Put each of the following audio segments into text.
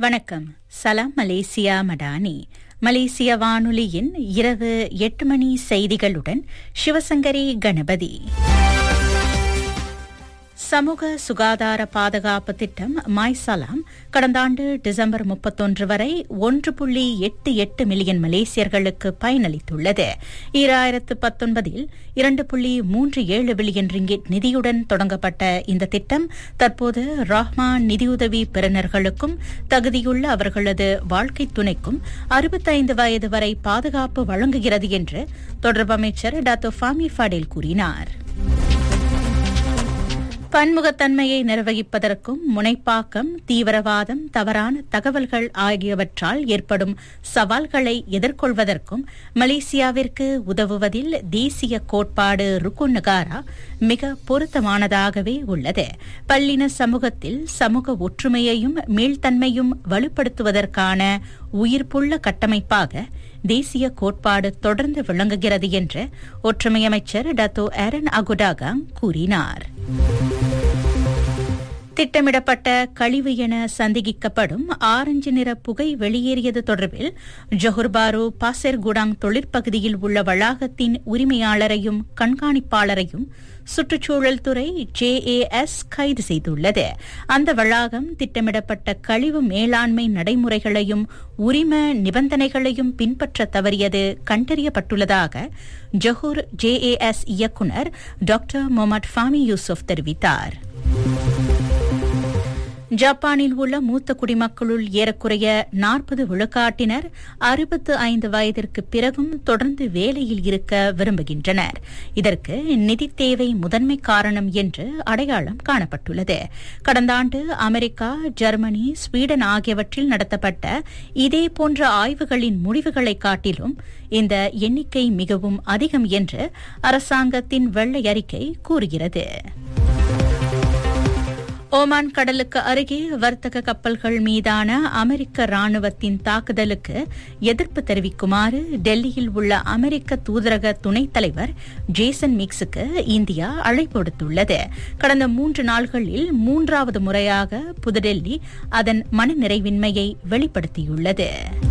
வணக்கம் சலாம் மலேசியா மடானி மலேசிய வானொலியின் இரவு எட்டு மணி செய்திகளுடன் சிவசங்கரி கணபதி சமூக சுகாதார பாதுகாப்பு திட்டம் மாய் சலாம் கடந்த ஆண்டு டிசம்பர் முப்பத்தொன்று வரை ஒன்று புள்ளி எட்டு எட்டு மில்லியன் மலேசியர்களுக்கு பயனளித்துள்ளது ஈராயிரத்து பத்தொன்பதில் இரண்டு புள்ளி மூன்று ஏழு பில்லியன் ரிங்கிட் நிதியுடன் தொடங்கப்பட்ட இந்த திட்டம் தற்போது ராஹ்மான் நிதியுதவி பெறுநர்களுக்கும் தகுதியுள்ள அவர்களது வாழ்க்கை துணைக்கும் அறுபத்தைந்து வயது வரை பாதுகாப்பு வழங்குகிறது என்று தொடர்பு அமைச்சர் டாக்டர் ஃபாமி ஃபடேல் கூறினார் பன்முகத்தன்மையை நிர்வகிப்பதற்கும் முனைப்பாக்கம் தீவிரவாதம் தவறான தகவல்கள் ஆகியவற்றால் ஏற்படும் சவால்களை எதிர்கொள்வதற்கும் மலேசியாவிற்கு உதவுவதில் தேசிய கோட்பாடு ருக்குன் நகாரா மிக பொருத்தமானதாகவே உள்ளது பல்லின சமூகத்தில் சமூக ஒற்றுமையையும் மீள்தன்மையும் வலுப்படுத்துவதற்கான உயிர்ப்புள்ள கட்டமைப்பாக தேசிய கோட்பாடு தொடர்ந்து விளங்குகிறது என்று ஒற்றுமை அமைச்சர் டத்தோ ஆரன் அகுடாகாங் கூறினார் திட்டமிடப்பட்ட கழிவு என சந்தேகிக்கப்படும் ஆரஞ்சு நிற புகை வெளியேறியது தொடர்பில் ஜொஹர்பாரு பாசெர்குடாங் தொழிற்பகுதியில் உள்ள வளாகத்தின் உரிமையாளரையும் கண்காணிப்பாளரையும் சுற்றுச்சூழல் துறை ஜேஏஎஸ் கைது செய்துள்ளது அந்த வளாகம் திட்டமிடப்பட்ட கழிவு மேலாண்மை நடைமுறைகளையும் உரிம நிபந்தனைகளையும் பின்பற்ற தவறியது கண்டறியப்பட்டுள்ளதாக ஜொஹூர் ஜேஏஎஸ் இயக்குநர் டாக்டர் முகமது ஃபாமி யூசுப் தெரிவித்தார் ஜப்பானில் உள்ள மூத்த குடிமக்களுள் ஏறக்குறைய நாற்பது விழுக்காட்டினர் அறுபத்து ஐந்து வயதிற்கு பிறகும் தொடர்ந்து வேலையில் இருக்க விரும்புகின்றனர் இதற்கு நிதி தேவை முதன்மை காரணம் என்று அடையாளம் காணப்பட்டுள்ளது கடந்த ஆண்டு அமெரிக்கா ஜெர்மனி ஸ்வீடன் ஆகியவற்றில் நடத்தப்பட்ட இதே போன்ற ஆய்வுகளின் முடிவுகளை காட்டிலும் இந்த எண்ணிக்கை மிகவும் அதிகம் என்று அரசாங்கத்தின் வெள்ளை அறிக்கை கூறுகிறது ஓமான் கடலுக்கு அருகே வர்த்தக கப்பல்கள் மீதான அமெரிக்க ராணுவத்தின் தாக்குதலுக்கு எதிர்ப்பு தெரிவிக்குமாறு டெல்லியில் உள்ள அமெரிக்க தூதரக துணைத் தலைவர் ஜேசன் மிக்ஸுக்கு இந்தியா அழைப்பு விடுத்துள்ளது கடந்த மூன்று நாள்களில் மூன்றாவது முறையாக புதுடெல்லி அதன் மனநிறைவின்மையை வெளிப்படுத்தியுள்ளது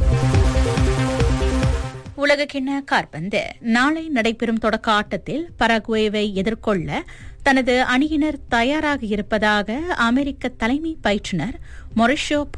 உலகக்கிண்ண கார்பந்து நாளை நடைபெறும் தொடக்க ஆட்டத்தில் பரகுவேவை எதிர்கொள்ள தனது அணியினர் தயாராக இருப்பதாக அமெரிக்க தலைமை பயிற்றுநர் மொரிஷோ